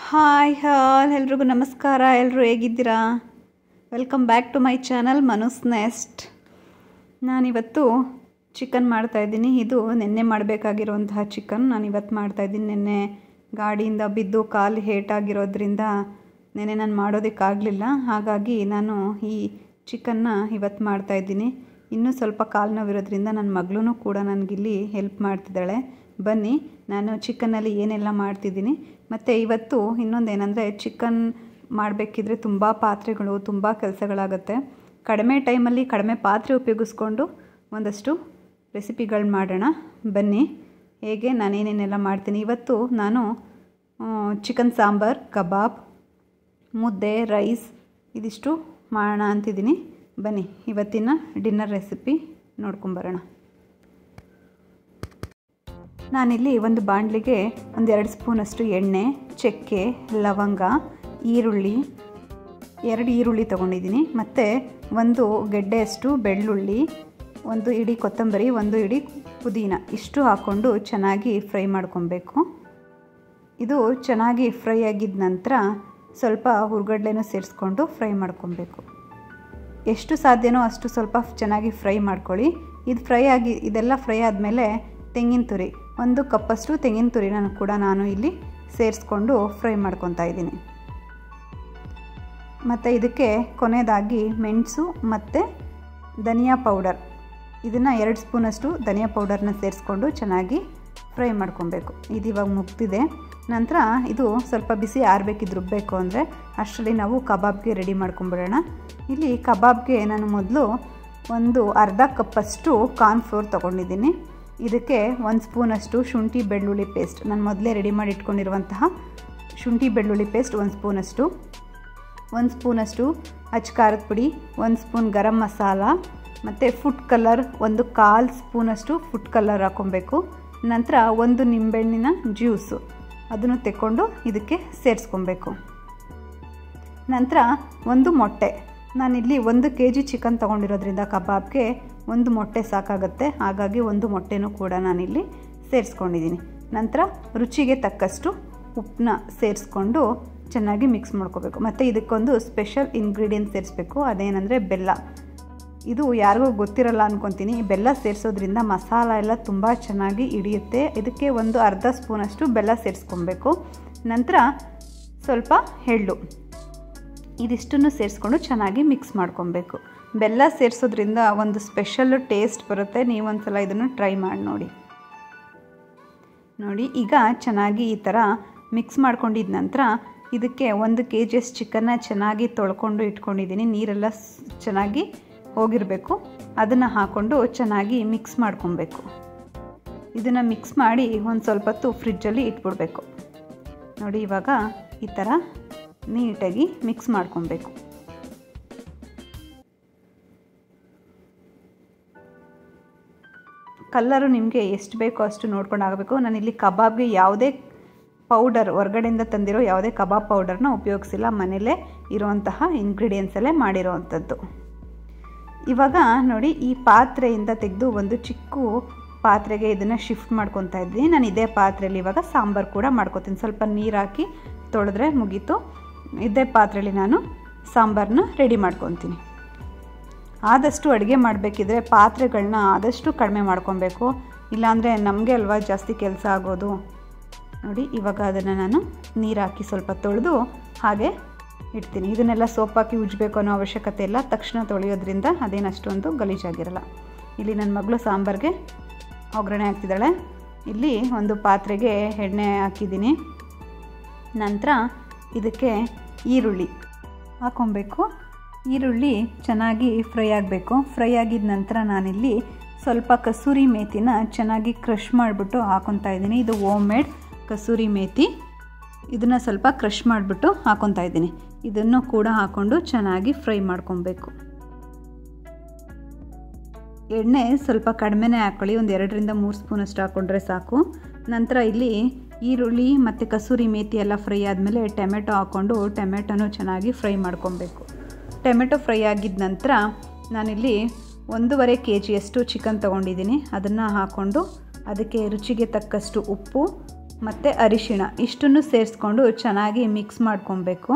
hi ಹಾಲ್ ಎಲ್ರಿಗೂ ನಮಸ್ಕಾರ ಎಲ್ಲರೂ ಹೇಗಿದ್ದೀರಾ welcome back to my channel Manus nest ನಾನಿವತ್ತು ಚಿಕನ್ ಮಾಡ್ತಾಯಿದ್ದೀನಿ ಇದು ನಿನ್ನೆ ಮಾಡಬೇಕಾಗಿರುವಂತಹ ಚಿಕನ್ ನಾನು ಇವತ್ತು ಮಾಡ್ತಾಯಿದ್ದೀನಿ ನಿನ್ನೆ ಗಾಡಿಯಿಂದ ಬಿದ್ದು ಕಾಲು ಹೇಟಾಗಿರೋದ್ರಿಂದ ನೆನ್ನೆ ನಾನು ಮಾಡೋದಕ್ಕಾಗಲಿಲ್ಲ ಹಾಗಾಗಿ ನಾನು ಈ ಚಿಕನ್ನ ಇವತ್ತು ಮಾಡ್ತಾಯಿದ್ದೀನಿ ಇನ್ನೂ ಸ್ವಲ್ಪ ಕಾಲು ನೋವಿರೋದ್ರಿಂದ ನನ್ನ ಮಗಳೂ ಕೂಡ ನನಗಿಲ್ಲಿ ಹೆಲ್ಪ್ ಮಾಡ್ತಿದ್ದಾಳೆ ಬನ್ನಿ ನಾನು ಚಿಕನ್ನಲ್ಲಿ ಏನೆಲ್ಲ ಮಾಡ್ತಿದ್ದೀನಿ ಮತ್ತು ಇವತ್ತು ಇನ್ನೊಂದು ಏನಂದರೆ ಚಿಕನ್ ಮಾಡಬೇಕಿದ್ರೆ ತುಂಬ ಪಾತ್ರೆಗಳು ತುಂಬ ಕೆಲಸಗಳಾಗುತ್ತೆ ಕಡಿಮೆ ಟೈಮಲ್ಲಿ ಕಡಿಮೆ ಪಾತ್ರೆ ಉಪಯೋಗಿಸ್ಕೊಂಡು ಒಂದಷ್ಟು ರೆಸಿಪಿಗಳು ಮಾಡೋಣ ಬನ್ನಿ ಹೇಗೆ ನಾನೇನೇನೆಲ್ಲ ಮಾಡ್ತೀನಿ ಇವತ್ತು ನಾನು ಚಿಕನ್ ಸಾಂಬಾರ್ ಕಬಾಬ್ ಮುದ್ದೆ ರೈಸ್ ಇದಿಷ್ಟು ಮಾಡೋಣ ಅಂತಿದ್ದೀನಿ ಬನ್ನಿ ಇವತ್ತಿನ ಡಿನ್ನರ್ ರೆಸಿಪಿ ನೋಡ್ಕೊಂಬರೋಣ ನಾನಿಲ್ಲಿ ಒಂದು ಬಾಣಲಿಗೆ ಒಂದು ಎರಡು ಸ್ಪೂನಷ್ಟು ಎಣ್ಣೆ ಚಕ್ಕೆ ಲವಂಗ ಈರುಳ್ಳಿ ಎರಡು ಈರುಳ್ಳಿ ತೊಗೊಂಡಿದ್ದೀನಿ ಮತ್ತು ಒಂದು ಗೆಡ್ಡೆಯಷ್ಟು ಬೆಳ್ಳುಳ್ಳಿ ಒಂದು ಇಡೀ ಕೊತ್ತಂಬರಿ ಒಂದು ಇಡೀ ಪುದೀನ ಇಷ್ಟು ಹಾಕ್ಕೊಂಡು ಚೆನ್ನಾಗಿ ಫ್ರೈ ಮಾಡ್ಕೊಬೇಕು ಇದು ಚೆನ್ನಾಗಿ ಫ್ರೈ ಆಗಿದ ನಂತರ ಸ್ವಲ್ಪ ಹುರ್ಗಡ್ಲೆನೂ ಸೇರಿಸ್ಕೊಂಡು ಫ್ರೈ ಮಾಡ್ಕೊಬೇಕು ಎಷ್ಟು ಸಾಧ್ಯನೋ ಅಷ್ಟು ಸ್ವಲ್ಪ ಚೆನ್ನಾಗಿ ಫ್ರೈ ಮಾಡ್ಕೊಳ್ಳಿ ಇದು ಫ್ರೈ ಆಗಿ ಇದೆಲ್ಲ ಫ್ರೈ ಆದಮೇಲೆ ತೆಂಗಿನ ತುರಿ ಒಂದು ಕಪ್ಪಷ್ಟು ತೆಂಗಿನ ತುರಿನ ಕೂಡ ನಾನು ಇಲ್ಲಿ ಸೇರಿಸ್ಕೊಂಡು ಫ್ರೈ ಮಾಡ್ಕೊತಾ ಇದ್ದೀನಿ ಮತ್ತು ಇದಕ್ಕೆ ಕೊನೆಯದಾಗಿ ಮೆಣಸು ಮತ್ತು ಧನಿಯಾ ಪೌಡರ್ ಇದನ್ನು ಎರಡು ಸ್ಪೂನಷ್ಟು ಧನಿಯಾ ಪೌಡರ್ನ ಸೇರಿಸ್ಕೊಂಡು ಚೆನ್ನಾಗಿ ಫ್ರೈ ಮಾಡ್ಕೊಬೇಕು ಇದು ಇವಾಗ ಮುಗ್ದಿದೆ ನಂತರ ಇದು ಸ್ವಲ್ಪ ಬಿಸಿ ಆರಬೇಕಿದ್ದು ರುಬ್ಬಬೇಕು ಅಂದರೆ ಅಷ್ಟರಲ್ಲಿ ನಾವು ಕಬಾಬ್ಗೆ ರೆಡಿ ಮಾಡ್ಕೊಂಬಿಡೋಣ ಇಲ್ಲಿ ಕಬಾಬ್ಗೆ ನಾನು ಮೊದಲು ಒಂದು ಅರ್ಧ ಕಪ್ಪಷ್ಟು ಕಾರ್ನ್ಫ್ಲೋರ್ ತೊಗೊಂಡಿದ್ದೀನಿ ಇದಕ್ಕೆ ಒಂದು ಸ್ಪೂನಷ್ಟು ಶುಂಠಿ ಬೆಳ್ಳುಳ್ಳಿ ಪೇಸ್ಟ್ ನಾನು ಮೊದಲೇ ರೆಡಿ ಮಾಡಿ ಇಟ್ಕೊಂಡಿರುವಂತಹ ಶುಂಠಿ ಬೆಳ್ಳುಳ್ಳಿ ಪೇಸ್ಟ್ ಒಂದು ಸ್ಪೂನಷ್ಟು ಒಂದು ಸ್ಪೂನಷ್ಟು ಅಚ್ಚ ಖಾರದ ಪುಡಿ ಒಂದು ಸ್ಪೂನ್ ಗರಂ ಮಸಾಲ ಮತ್ತು ಫುಡ್ ಕಲರ್ ಒಂದು ಕಾಲು ಸ್ಪೂನಷ್ಟು ಫುಡ್ ಕಲರ್ ಹಾಕ್ಕೊಬೇಕು ನಂತರ ಒಂದು ನಿಂಬೆಹಣ್ಣಿನ ಜ್ಯೂಸು ಅದನ್ನು ತೆಕ್ಕೊಂಡು ಇದಕ್ಕೆ ಸೇರಿಸ್ಕೊಬೇಕು ನಂತರ ಒಂದು ಮೊಟ್ಟೆ ನಾನಿಲ್ಲಿ ಒಂದು ಕೆ ಜಿ ಚಿಕನ್ ತೊಗೊಂಡಿರೋದ್ರಿಂದ ಕಬಾಬ್ಗೆ ಒಂದು ಮೊಟ್ಟೆ ಸಾಕಾಗುತ್ತೆ ಹಾಗಾಗಿ ಒಂದು ಮೊಟ್ಟೆನೂ ಕೂಡ ನಾನಿಲ್ಲಿ ಸೇರಿಸ್ಕೊಂಡಿದ್ದೀನಿ ನಂತರ ರುಚಿಗೆ ತಕ್ಕಷ್ಟು ಉಪ್ಪನ್ನ ಸೇರಿಸ್ಕೊಂಡು ಚೆನ್ನಾಗಿ ಮಿಕ್ಸ್ ಮಾಡ್ಕೋಬೇಕು ಮತ್ತು ಇದಕ್ಕೊಂದು ಸ್ಪೆಷಲ್ ಇಂಗ್ರೀಡಿಯೆಂಟ್ ಸೇರಿಸ್ಬೇಕು ಅದೇನೆಂದರೆ ಬೆಲ್ಲ ಇದು ಯಾರಿಗೂ ಗೊತ್ತಿರಲ್ಲ ಅಂದ್ಕೊತೀನಿ ಬೆಲ್ಲ ಸೇರಿಸೋದ್ರಿಂದ ಮಸಾಲ ಎಲ್ಲ ತುಂಬ ಚೆನ್ನಾಗಿ ಹಿಡಿಯುತ್ತೆ ಇದಕ್ಕೆ ಒಂದು ಅರ್ಧ ಸ್ಪೂನಷ್ಟು ಬೆಲ್ಲ ಸೇರಿಸ್ಕೊಬೇಕು ನಂತರ ಸ್ವಲ್ಪ ಎಳ್ಳು ಇದಿಷ್ಟನ್ನು ಸೇರಿಸ್ಕೊಂಡು ಚೆನ್ನಾಗಿ ಮಿಕ್ಸ್ ಮಾಡ್ಕೊಬೇಕು ಬೆಲ್ಲ ಸೇರಿಸೋದ್ರಿಂದ ಒಂದು ಸ್ಪೆಷಲ್ ಟೇಸ್ಟ್ ಬರುತ್ತೆ ನೀವೊಂದು ಸಲ ಇದನ್ನು ಟ್ರೈ ಮಾಡಿ ನೋಡಿ ನೋಡಿ ಈಗ ಚೆನ್ನಾಗಿ ಈ ಥರ ಮಿಕ್ಸ್ ಮಾಡ್ಕೊಂಡಿದ ನಂತರ ಇದಕ್ಕೆ ಒಂದು ಕೆ ಜಿಯಷ್ಟು ಚಿಕನ್ನ ಚೆನ್ನಾಗಿ ತೊಳ್ಕೊಂಡು ಇಟ್ಕೊಂಡಿದ್ದೀನಿ ನೀರೆಲ್ಲ ಚೆನ್ನಾಗಿ ಹೋಗಿರಬೇಕು ಅದನ್ನು ಹಾಕ್ಕೊಂಡು ಚೆನ್ನಾಗಿ ಮಿಕ್ಸ್ ಮಾಡ್ಕೊಬೇಕು ಇದನ್ನು ಮಿಕ್ಸ್ ಮಾಡಿ ಒಂದು ಸ್ವಲ್ಪ ಹೊತ್ತು ಫ್ರಿಜ್ಜಲ್ಲಿ ಇಟ್ಬಿಡ್ಬೇಕು ನೋಡಿ ಇವಾಗ ಈ ಥರ ನೀಟಾಗಿ ಮಿಕ್ಸ್ ಮಾಡ್ಕೊಬೇಕು ಕಲ್ಲರು ನಿಮಗೆ ಎಷ್ಟು ಬೇಕೋ ಅಷ್ಟು ನೋಡ್ಕೊಂಡು ಆಗಬೇಕು ನಾನಿಲ್ಲಿ ಕಬಾಬ್ಗೆ ಯಾವುದೇ ಪೌಡರ್ ಹೊರಗಡೆಯಿಂದ ತಂದಿರೋ ಯಾವುದೇ ಕಬಾಬ್ ಪೌಡರ್ನ ಉಪಯೋಗಿಸಿಲ್ಲ ಮನೇಲೇ ಇರುವಂತಹ ಇಂಗ್ರೀಡಿಯೆಂಟ್ಸಲ್ಲೇ ಮಾಡಿರೋವಂಥದ್ದು ಇವಾಗ ನೋಡಿ ಈ ಪಾತ್ರೆಯಿಂದ ತೆಗೆದು ಒಂದು ಚಿಕ್ಕ ಪಾತ್ರೆಗೆ ಇದನ್ನು ಶಿಫ್ಟ್ ಮಾಡ್ಕೊತಾ ಇದ್ದೀನಿ ನಾನು ಇದೇ ಪಾತ್ರೆಯಲ್ಲಿ ಇವಾಗ ಸಾಂಬಾರು ಕೂಡ ಮಾಡ್ಕೊತೀನಿ ಸ್ವಲ್ಪ ನೀರು ಹಾಕಿ ತೊಳೆದ್ರೆ ಮುಗೀತು ಇದೇ ಪಾತ್ರೆಯಲ್ಲಿ ನಾನು ಸಾಂಬಾರನ್ನ ರೆಡಿ ಮಾಡ್ಕೊತೀನಿ ಆದಷ್ಟು ಅಡುಗೆ ಮಾಡಬೇಕಿದ್ರೆ ಪಾತ್ರೆಗಳನ್ನ ಆದಷ್ಟು ಕಡಿಮೆ ಮಾಡ್ಕೊಬೇಕು ಇಲ್ಲಾಂದರೆ ನಮಗೆ ಅಲ್ವಾ ಜಾಸ್ತಿ ಕೆಲಸ ಆಗೋದು ನೋಡಿ ಇವಾಗ ಅದನ್ನು ನಾನು ನೀರು ಹಾಕಿ ಸ್ವಲ್ಪ ತೊಳೆದು ಹಾಗೆ ಇಡ್ತೀನಿ ಇದನ್ನೆಲ್ಲ ಸೋಪ್ ಹಾಕಿ ಉಜ್ಬೇಕು ಅನ್ನೋ ಅವಶ್ಯಕತೆ ಇಲ್ಲ ತಕ್ಷಣ ತೊಳೆಯೋದ್ರಿಂದ ಅದೇನು ಅಷ್ಟೊಂದು ಗಲೀಜಾಗಿರಲ್ಲ ಇಲ್ಲಿ ನನ್ನ ಮಗಳು ಸಾಂಬಾರಿಗೆ ಒಗ್ಗರಣೆ ಹಾಕ್ತಿದ್ದಾಳೆ ಇಲ್ಲಿ ಒಂದು ಪಾತ್ರೆಗೆ ಎಣ್ಣೆ ಹಾಕಿದ್ದೀನಿ ನಂತರ ಇದಕ್ಕೆ ಈರುಳ್ಳಿ ಹಾಕ್ಕೊಬೇಕು ಈರುಳ್ಳಿ ಚೆನ್ನಾಗಿ ಫ್ರೈ ಆಗಬೇಕು ಫ್ರೈ ಆಗಿದ ನಂತರ ನಾನಿಲ್ಲಿ ಸ್ವಲ್ಪ ಕಸೂರಿ ಮೇಥಿನ ಚೆನ್ನಾಗಿ ಕ್ರಷ್ ಮಾಡಿಬಿಟ್ಟು ಹಾಕೊತಾ ಇದ್ದೀನಿ ಇದು ಓಮ್ ಮೇಡ್ ಕಸೂರಿ ಮೇಥಿ ಇದನ್ನು ಸ್ವಲ್ಪ ಕ್ರಷ್ ಮಾಡಿಬಿಟ್ಟು ಹಾಕೊತಾ ಇದ್ದೀನಿ ಇದನ್ನು ಕೂಡ ಹಾಕ್ಕೊಂಡು ಚೆನ್ನಾಗಿ ಫ್ರೈ ಮಾಡ್ಕೊಬೇಕು ಎಣ್ಣೆ ಸ್ವಲ್ಪ ಕಡಿಮೆನೇ ಹಾಕ್ಕೊಳ್ಳಿ ಒಂದು ಎರಡರಿಂದ ಮೂರು ಸ್ಪೂನಷ್ಟು ಹಾಕ್ಕೊಂಡ್ರೆ ಸಾಕು ನಂತರ ಇಲ್ಲಿ ಈರುಳ್ಳಿ ಮತ್ತು ಕಸೂರಿ ಮೇಥಿ ಎಲ್ಲ ಫ್ರೈ ಆದಮೇಲೆ ಟೊಮೆಟೊ ಹಾಕ್ಕೊಂಡು ಟೊಮೆಟೊನೂ ಚೆನ್ನಾಗಿ ಫ್ರೈ ಮಾಡ್ಕೊಬೇಕು ಟೊಮೆಟೊ ಫ್ರೈ ಆಗಿದ ನಂತರ ನಾನಿಲ್ಲಿ ಒಂದೂವರೆ ಕೆ ಜಿಯಷ್ಟು ಚಿಕನ್ ತೊಗೊಂಡಿದ್ದೀನಿ ಅದನ್ನು ಹಾಕ್ಕೊಂಡು ಅದಕ್ಕೆ ರುಚಿಗೆ ತಕ್ಕಷ್ಟು ಉಪ್ಪು ಮತ್ತು ಅರಿಶಿಣ ಇಷ್ಟನ್ನು ಸೇರಿಸ್ಕೊಂಡು ಚೆನ್ನಾಗಿ ಮಿಕ್ಸ್ ಮಾಡ್ಕೊಬೇಕು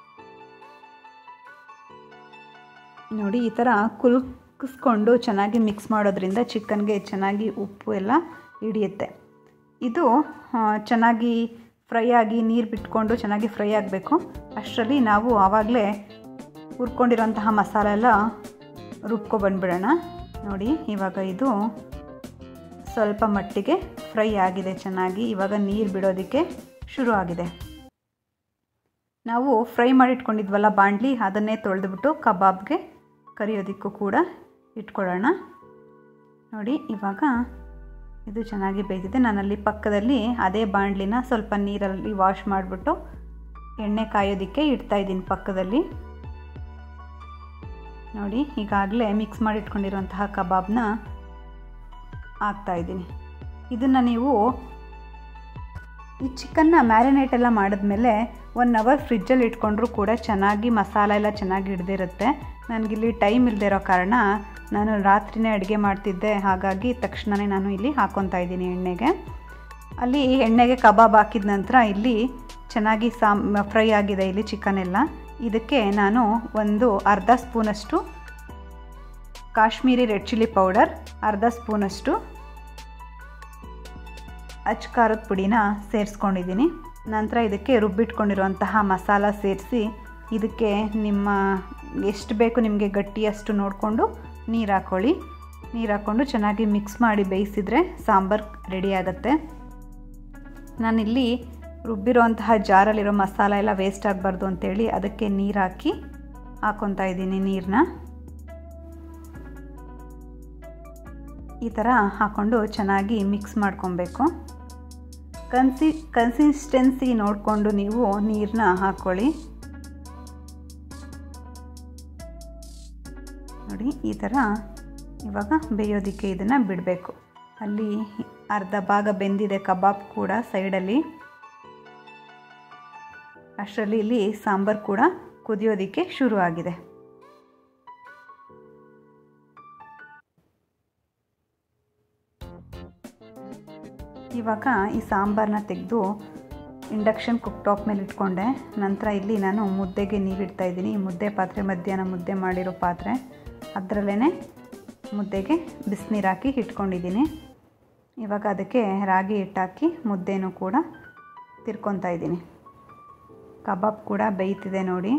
ನೋಡಿ ಈ ಥರ ಕುಲ್ಕಿಸ್ಕೊಂಡು ಚೆನ್ನಾಗಿ ಮಿಕ್ಸ್ ಮಾಡೋದ್ರಿಂದ ಚಿಕನ್ಗೆ ಚೆನ್ನಾಗಿ ಉಪ್ಪು ಎಲ್ಲ ಹಿಡಿಯುತ್ತೆ ಇದು ಚೆನ್ನಾಗಿ ಫ್ರೈ ಆಗಿ ನೀರು ಬಿಟ್ಕೊಂಡು ಚೆನ್ನಾಗಿ ಫ್ರೈ ಆಗಬೇಕು ಅಷ್ಟರಲ್ಲಿ ನಾವು ಆವಾಗಲೇ ಹುರ್ಕೊಂಡಿರೋಂತಹ ಮಸಾಲೆ ಎಲ್ಲ ರುಬ್ಕೊಬಂದ್ಬಿಡೋಣ ನೋಡಿ ಇವಾಗ ಇದು ಸ್ವಲ್ಪ ಮಟ್ಟಿಗೆ ಫ್ರೈ ಆಗಿದೆ ಚೆನ್ನಾಗಿ ಇವಾಗ ನೀರು ಬಿಡೋದಕ್ಕೆ ಶುರು ಆಗಿದೆ ನಾವು ಫ್ರೈ ಮಾಡಿಟ್ಕೊಂಡಿದ್ವಲ್ಲ ಬಾಣಲಿ ಅದನ್ನೇ ತೊಳೆದ್ಬಿಟ್ಟು ಕಬಾಬ್ಗೆ ಕರಿಯೋದಕ್ಕೂ ಕೂಡ ಇಟ್ಕೊಳ್ಳೋಣ ನೋಡಿ ಇವಾಗ ಇದು ಚೆನ್ನಾಗಿ ಬೇಯ್ದಿದೆ ನಾನಲ್ಲಿ ಪಕ್ಕದಲ್ಲಿ ಅದೇ ಬಾಣಲಿನ ಸ್ವಲ್ಪ ನೀರಲ್ಲಿ ವಾಶ್ ಮಾಡಿಬಿಟ್ಟು ಎಣ್ಣೆ ಕಾಯೋದಕ್ಕೆ ಇಡ್ತಾಯಿದ್ದೀನಿ ಪಕ್ಕದಲ್ಲಿ ನೋಡಿ ಈಗಾಗಲೇ ಮಿಕ್ಸ್ ಮಾಡಿಟ್ಕೊಂಡಿರುವಂತಹ ಕಬಾಬ್ನ ಹಾಕ್ತಾಯಿದ್ದೀನಿ ಇದನ್ನು ನೀವು ಈ ಚಿಕನ್ನ ಮ್ಯಾರಿನೇಟ್ ಎಲ್ಲ ಮಾಡಿದ್ಮೇಲೆ ಒನ್ ಅವರ್ ಫ್ರಿಜ್ಜಲ್ಲಿ ಇಟ್ಕೊಂಡ್ರೂ ಕೂಡ ಚೆನ್ನಾಗಿ ಮಸಾಲ ಎಲ್ಲ ಚೆನ್ನಾಗಿ ಹಿಡ್ದಿರುತ್ತೆ ನನಗಿಲ್ಲಿ ಟೈಮ್ ಇಲ್ಲದೆ ಇರೋ ಕಾರಣ ನಾನು ರಾತ್ರಿನೇ ಅಡುಗೆ ಮಾಡ್ತಿದ್ದೆ ಹಾಗಾಗಿ ತಕ್ಷಣವೇ ನಾನು ಇಲ್ಲಿ ಹಾಕ್ಕೊತಾ ಇದ್ದೀನಿ ಎಣ್ಣೆಗೆ ಅಲ್ಲಿ ಎಣ್ಣೆಗೆ ಕಬಾಬ್ ಹಾಕಿದ ನಂತರ ಇಲ್ಲಿ ಚೆನ್ನಾಗಿ ಸಾಮ್ ಫ್ರೈ ಆಗಿದೆ ಇಲ್ಲಿ ಚಿಕನ್ ಎಲ್ಲ ಇದಕ್ಕೆ ನಾನು ಒಂದು ಅರ್ಧ ಸ್ಪೂನಷ್ಟು ಕಾಶ್ಮೀರಿ ರೆಡ್ ಚಿಲ್ಲಿ ಪೌಡರ್ ಅರ್ಧ ಸ್ಪೂನಷ್ಟು ಅಚ್ಚ ಖಾರದ ಪುಡಿನ ಸೇರಿಸ್ಕೊಂಡಿದ್ದೀನಿ ನಂತರ ಇದಕ್ಕೆ ರುಬ್ಬಿಟ್ಕೊಂಡಿರುವಂತಹ ಮಸಾಲ ಸೇರಿಸಿ ಇದಕ್ಕೆ ನಿಮ್ಮ ಎಷ್ಟು ಬೇಕು ನಿಮಗೆ ಗಟ್ಟಿಯಷ್ಟು ನೋಡಿಕೊಂಡು ನೀರು ಹಾಕ್ಕೊಳ್ಳಿ ನೀರು ಹಾಕ್ಕೊಂಡು ಚೆನ್ನಾಗಿ ಮಿಕ್ಸ್ ಮಾಡಿ ಬೇಯಿಸಿದರೆ ಸಾಂಬಾರು ರೆಡಿ ಆಗುತ್ತೆ ನಾನಿಲ್ಲಿ ರುಬ್ಬಿರೋಂತಹ ಜಾರಲ್ಲಿರೋ ಮಸಾಲ ಎಲ್ಲ ವೇಸ್ಟ್ ಆಗಬಾರ್ದು ಅಂತೇಳಿ ಅದಕ್ಕೆ ನೀರು ಹಾಕಿ ಹಾಕ್ಕೊತಾ ಇದ್ದೀನಿ ನೀರನ್ನ ಈ ಥರ ಹಾಕ್ಕೊಂಡು ಚೆನ್ನಾಗಿ ಮಿಕ್ಸ್ ಮಾಡ್ಕೊಬೇಕು ಕನ್ಸಿ ಕನ್ಸಿಸ್ಟೆನ್ಸಿ ನೋಡಿಕೊಂಡು ನೀವು ನೀರನ್ನ ಹಾಕ್ಕೊಳ್ಳಿ ನೋಡಿ ಈ ಥರ ಇವಾಗ ಬೇಯೋದಕ್ಕೆ ಇದನ್ನು ಬಿಡಬೇಕು ಅಲ್ಲಿ ಅರ್ಧ ಭಾಗ ಬೆಂದಿದೆ ಕಬಾಬ್ ಕೂಡ ಸೈಡಲ್ಲಿ ಅಷ್ಟರಲ್ಲಿ ಇಲ್ಲಿ ಸಾಂಬಾರು ಕೂಡ ಕುದಿಯೋದಕ್ಕೆ ಶುರು ಆಗಿದೆ ಇವಾಗ ಈ ಸಾಂಬಾರನ್ನ ತೆಗೆದು ಇಂಡಕ್ಷನ್ ಕುಕ್ ಟಾಪ್ ಮೇಲೆ ಇಟ್ಕೊಂಡೆ ನಂತರ ಇಲ್ಲಿ ನಾನು ಮುದ್ದೆಗೆ ನೀರಿಡ್ತಾ ಇದ್ದೀನಿ ಈ ಮುದ್ದೆ ಪಾತ್ರೆ ಮಧ್ಯಾಹ್ನ ಮುದ್ದೆ ಮಾಡಿರೋ ಪಾತ್ರೆ ಅದರಲ್ಲೇ ಮುದ್ದೆಗೆ ಬಿಸಿನೀರು ಹಾಕಿ ಇಟ್ಕೊಂಡಿದ್ದೀನಿ ಇವಾಗ ಅದಕ್ಕೆ ರಾಗಿ ಹಿಟ್ಟಾಕಿ ಮುದ್ದೆನೂ ಕೂಡ ತಿರ್ಕೊತಾ ಇದ್ದೀನಿ ಕಬಾಬ್ ಕೂಡ ಬೇಯ್ತಿದೆ ನೋಡಿ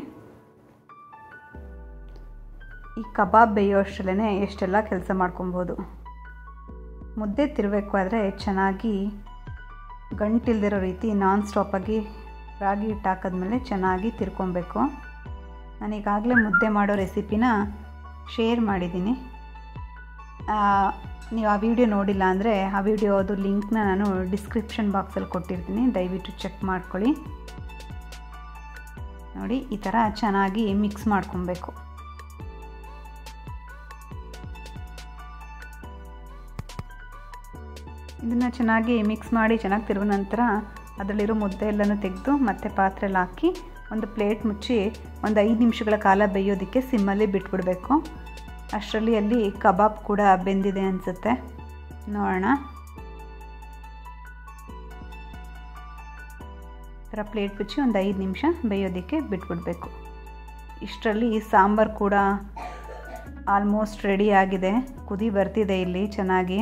ಈ ಕಬಾಬ್ ಬೇಯೋ ಅಷ್ಟರಲ್ಲೇ ಎಷ್ಟೆಲ್ಲ ಕೆಲಸ ಮಾಡ್ಕೊಬೋದು ಮುದ್ದೆ ತಿರಬೇಕಾದ್ರೆ ಚೆನ್ನಾಗಿ ಗಂಟಿಲ್ದಿರೋ ರೀತಿ ನಾನ್ ಸ್ಟಾಪಾಗಿ ರಾಗಿ ಹಿಟ್ಟು ಹಾಕಿದ್ಮೇಲೆ ಚೆನ್ನಾಗಿ ತಿರ್ಕೊಬೇಕು ನಾನೀಗಾಗಲೇ ಮುದ್ದೆ ಮಾಡೋ ರೆಸಿಪಿನ ಶೇರ್ ಮಾಡಿದ್ದೀನಿ ನೀವು ಆ ವಿಡಿಯೋ ನೋಡಿಲ್ಲ ಅಂದರೆ ಆ ವಿಡಿಯೋದು ಲಿಂಕ್ನ ನಾನು ಡಿಸ್ಕ್ರಿಪ್ಷನ್ ಬಾಕ್ಸಲ್ಲಿ ಕೊಟ್ಟಿರ್ತೀನಿ ದಯವಿಟ್ಟು ಚೆಕ್ ಮಾಡ್ಕೊಳ್ಳಿ ನೋಡಿ ಈ ಥರ ಚೆನ್ನಾಗಿ ಮಿಕ್ಸ್ ಮಾಡ್ಕೊಬೇಕು ಇದನ್ನು ಚೆನ್ನಾಗಿ ಮಿಕ್ಸ್ ಮಾಡಿ ಚೆನ್ನಾಗಿ ತಿರುವ ನಂತರ ಅದರಲ್ಲಿರೋ ಮುದ್ದೆ ಎಲ್ಲನೂ ತೆಗೆದು ಮತ್ತೆ ಪಾತ್ರೆಯಲ್ಲಿ ಹಾಕಿ ಒಂದು ಪ್ಲೇಟ್ ಮುಚ್ಚಿ ಒಂದು ಐದು ನಿಮಿಷಗಳ ಕಾಲ ಬೇಯೋದಕ್ಕೆ ಸಿಮ್ಮಲ್ಲಿ ಬಿಟ್ಬಿಡಬೇಕು ಅಷ್ಟರಲ್ಲಿ ಅಲ್ಲಿ ಕಬಾಬ್ ಕೂಡ ಬೆಂದಿದೆ ಅನಿಸುತ್ತೆ ನೋಡೋಣ ಥರ ಪ್ಲೇಟ್ ಮುಚ್ಚಿ ಒಂದು ಐದು ನಿಮಿಷ ಬೇಯೋದಕ್ಕೆ ಬಿಟ್ಬಿಡಬೇಕು ಇಷ್ಟರಲ್ಲಿ ಸಾಂಬಾರು ಕೂಡ ಆಲ್ಮೋಸ್ಟ್ ರೆಡಿ ಆಗಿದೆ ಕುದಿ ಬರ್ತಿದೆ ಇಲ್ಲಿ ಚೆನ್ನಾಗಿ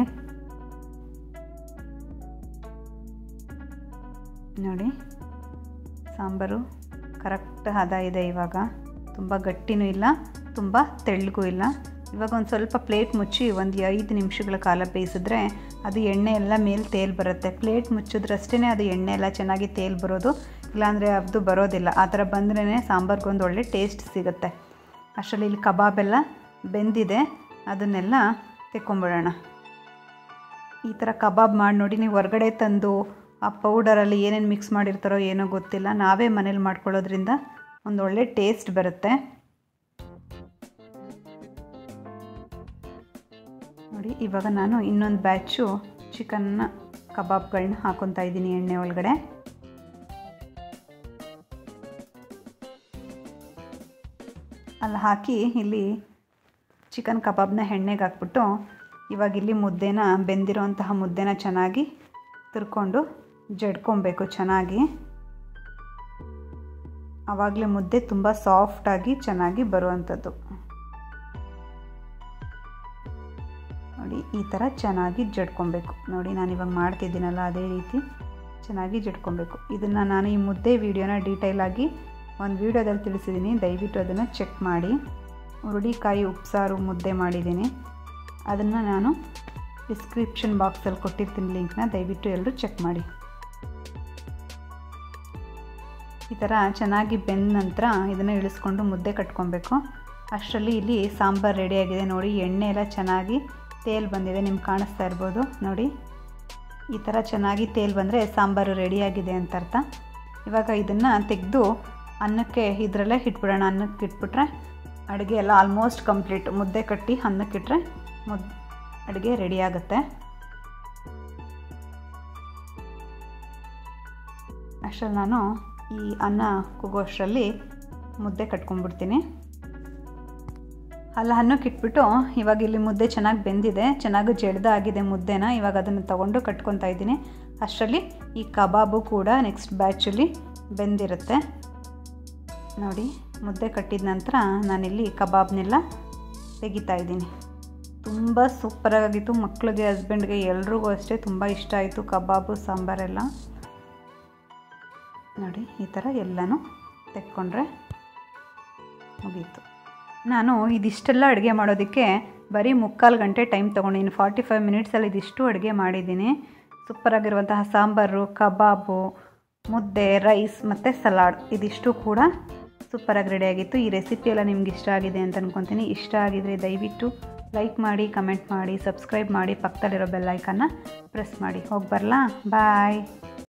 ನೋಡಿ ಸಾಂಬಾರು ಕರೆಕ್ಟ್ ಹದ ಇದೆ ಇವಾಗ ತುಂಬ ಗಟ್ಟಿನೂ ಇಲ್ಲ ತುಂಬ ತೆಳ್ಳಗೂ ಇಲ್ಲ ಇವಾಗ ಒಂದು ಸ್ವಲ್ಪ ಪ್ಲೇಟ್ ಮುಚ್ಚಿ ಒಂದು ಐದು ನಿಮಿಷಗಳ ಕಾಲ ಬೇಯಿಸಿದ್ರೆ ಅದು ಎಣ್ಣೆ ಎಲ್ಲ ಮೇಲೆ ತೇಲ್ ಬರುತ್ತೆ ಪ್ಲೇಟ್ ಮುಚ್ಚಿದ್ರಷ್ಟೇ ಅದು ಎಣ್ಣೆ ಎಲ್ಲ ಚೆನ್ನಾಗಿ ತೇಲ್ ಬರೋದು ಇಲ್ಲಾಂದರೆ ಅದು ಬರೋದಿಲ್ಲ ಆ ಥರ ಬಂದ್ರೇ ಸಾಂಬಾರ್ಗೊಂದು ಒಳ್ಳೆ ಟೇಸ್ಟ್ ಸಿಗುತ್ತೆ ಅಷ್ಟರಲ್ಲಿ ಇಲ್ಲಿ ಕಬಾಬೆಲ್ಲ ಬೆಂದಿದೆ ಅದನ್ನೆಲ್ಲ ತೆಕ್ಕೊಂಬಿಡೋಣ ಈ ಥರ ಕಬಾಬ್ ಮಾಡಿ ನೋಡಿ ನೀವು ಹೊರಗಡೆ ತಂದು ಆ ಪೌಡರಲ್ಲಿ ಏನೇನು ಮಿಕ್ಸ್ ಮಾಡಿರ್ತಾರೋ ಏನೋ ಗೊತ್ತಿಲ್ಲ ನಾವೇ ಮನೇಲಿ ಮಾಡ್ಕೊಳ್ಳೋದ್ರಿಂದ ಒಂದು ಒಳ್ಳೆ ಟೇಸ್ಟ್ ಬರುತ್ತೆ ನೋಡಿ ಇವಾಗ ನಾನು ಇನ್ನೊಂದು ಬ್ಯಾಚು ಚಿಕನ್ನ ಕಬಾಬ್ಗಳನ್ನ ಹಾಕೊತಾ ಇದ್ದೀನಿ ಎಣ್ಣೆ ಒಳಗಡೆ ಅಲ್ಲಿ ಹಾಕಿ ಇಲ್ಲಿ ಚಿಕನ್ ಕಬಾಬ್ನ ಎಣ್ಣೆಗೆ ಹಾಕ್ಬಿಟ್ಟು ಇವಾಗ ಇಲ್ಲಿ ಮುದ್ದೆನ ಬೆಂದಿರೋಂತಹ ಮುದ್ದೆನ ಚೆನ್ನಾಗಿ ತುರ್ಕೊಂಡು ಜಡ್ಕೊಬೇಕು ಚೆನ್ನಾಗಿ ಆವಾಗಲೇ ಮುದ್ದೆ ತುಂಬ ಸಾಫ್ಟಾಗಿ ಚೆನ್ನಾಗಿ ಬರುವಂಥದ್ದು ನೋಡಿ ಈ ಥರ ಚೆನ್ನಾಗಿ ಜಡ್ಕೊಬೇಕು ನೋಡಿ ನಾನು ಇವಾಗ ಮಾಡ್ತಿದ್ದೀನಲ್ಲ ಅದೇ ರೀತಿ ಚೆನ್ನಾಗಿ ಜಡ್ಕೊಬೇಕು ಇದನ್ನು ನಾನು ಈ ಮುದ್ದೆ ವೀಡಿಯೋನ ಡೀಟೇಲಾಗಿ ಒಂದು ವೀಡಿಯೋದಲ್ಲಿ ತಿಳಿಸಿದ್ದೀನಿ ದಯವಿಟ್ಟು ಅದನ್ನು ಚೆಕ್ ಮಾಡಿ ಹುರುಳಿಕಾಯಿ ಉಪ್ಸಾರು ಮುದ್ದೆ ಮಾಡಿದ್ದೀನಿ ಅದನ್ನು ನಾನು ಡಿಸ್ಕ್ರಿಪ್ಷನ್ ಬಾಕ್ಸಲ್ಲಿ ಕೊಟ್ಟಿರ್ತೀನಿ ಲಿಂಕ್ನ ದಯವಿಟ್ಟು ಎಲ್ಲರೂ ಚೆಕ್ ಮಾಡಿ ಈ ಥರ ಚೆನ್ನಾಗಿ ಬೆಂದ ನಂತರ ಇದನ್ನು ಇಳಿಸ್ಕೊಂಡು ಮುದ್ದೆ ಕಟ್ಕೊಬೇಕು ಅಷ್ಟರಲ್ಲಿ ಇಲ್ಲಿ ಸಾಂಬಾರು ರೆಡಿಯಾಗಿದೆ ನೋಡಿ ಎಣ್ಣೆ ಎಲ್ಲ ಚೆನ್ನಾಗಿ ತೇಲ್ ಬಂದಿದೆ ನಿಮ್ಗೆ ಕಾಣಿಸ್ತಾ ಇರ್ಬೋದು ನೋಡಿ ಈ ಥರ ಚೆನ್ನಾಗಿ ತೇಲ್ ಬಂದರೆ ಸಾಂಬಾರು ರೆಡಿಯಾಗಿದೆ ಅಂತ ಅರ್ಥ ಇವಾಗ ಇದನ್ನು ತೆಗೆದು ಅನ್ನಕ್ಕೆ ಇದರಲ್ಲೇ ಇಟ್ಬಿಡೋಣ ಅನ್ನಕ್ಕೆ ಇಟ್ಬಿಟ್ರೆ ಅಡುಗೆ ಎಲ್ಲ ಆಲ್ಮೋಸ್ಟ್ ಕಂಪ್ಲೀಟ್ ಮುದ್ದೆ ಕಟ್ಟಿ ಅನ್ನಕ್ಕಿಟ್ರೆ ಮುದ್ ಅಡುಗೆ ರೆಡಿ ಆಗುತ್ತೆ ಅಷ್ಟರಲ್ಲಿ ನಾನು ಈ ಅನ್ನ ಕೂಗೋಷ್ಟರಲ್ಲಿ ಮುದ್ದೆ ಕಟ್ಕೊಂಡ್ಬಿಡ್ತೀನಿ ಅಲ್ಲ ಅನ್ನಕ್ಕೆ ಇಟ್ಬಿಟ್ಟು ಇವಾಗ ಇಲ್ಲಿ ಮುದ್ದೆ ಚೆನ್ನಾಗಿ ಬೆಂದಿದೆ ಚೆನ್ನಾಗಿ ಜಡ್ದಾಗಿದೆ ಮುದ್ದೆನ ಇವಾಗ ಅದನ್ನು ತೊಗೊಂಡು ಕಟ್ಕೊತಾ ಇದ್ದೀನಿ ಅಷ್ಟರಲ್ಲಿ ಈ ಕಬಾಬು ಕೂಡ ನೆಕ್ಸ್ಟ್ ಬ್ಯಾಚಲ್ಲಿ ಬೆಂದಿರುತ್ತೆ ನೋಡಿ ಮುದ್ದೆ ಕಟ್ಟಿದ ನಂತರ ನಾನಿಲ್ಲಿ ಕಬಾಬ್ನೆಲ್ಲ ತೆಗಿತಾ ಇದ್ದೀನಿ ತುಂಬ ಸೂಪರಾಗಿತ್ತು ಮಕ್ಕಳಿಗೆ ಹಸ್ಬೆಂಡ್ಗೆ ಎಲ್ರಿಗೂ ಅಷ್ಟೇ ತುಂಬ ಇಷ್ಟ ಆಯಿತು ಕಬಾಬು ಸಾಂಬಾರೆಲ್ಲ ನೋಡಿ ಈ ಥರ ಎಲ್ಲನೂ ತೆಕ್ಕೊಂಡ್ರೆ ಮುಗೀತು ನಾನು ಇದಿಷ್ಟೆಲ್ಲ ಅಡುಗೆ ಮಾಡೋದಕ್ಕೆ ಬರೀ ಮುಕ್ಕಾಲು ಗಂಟೆ ಟೈಮ್ ತೊಗೊಂಡಿದ್ದೀನಿ ಫಾರ್ಟಿ ಫೈವ್ ಮಿನಿಟ್ಸಲ್ಲಿ ಇದಿಷ್ಟು ಅಡುಗೆ ಮಾಡಿದ್ದೀನಿ ಸೂಪರಾಗಿರುವಂತಹ ಸಾಂಬಾರು ಕಬಾಬು ಮುದ್ದೆ ರೈಸ್ ಮತ್ತು ಸಲಾಡ್ ಇದಿಷ್ಟು ಕೂಡ ಸೂಪರಾಗಿ ರೆಡಿಯಾಗಿತ್ತು ಈ ರೆಸಿಪಿ ಎಲ್ಲ ನಿಮ್ಗೆ ಇಷ್ಟ ಆಗಿದೆ ಅಂತ ಅಂದ್ಕೊತೀನಿ ಇಷ್ಟ ಆಗಿದರೆ ದಯವಿಟ್ಟು ಲೈಕ್ ಮಾಡಿ ಕಮೆಂಟ್ ಮಾಡಿ ಸಬ್ಸ್ಕ್ರೈಬ್ ಮಾಡಿ ಪಕ್ಕದಲ್ಲಿರೋ ಬೆಲ್ಲೈಕನ್ನ ಪ್ರೆಸ್ ಮಾಡಿ ಹೋಗಿ ಬರಲಾ ಬಾಯ್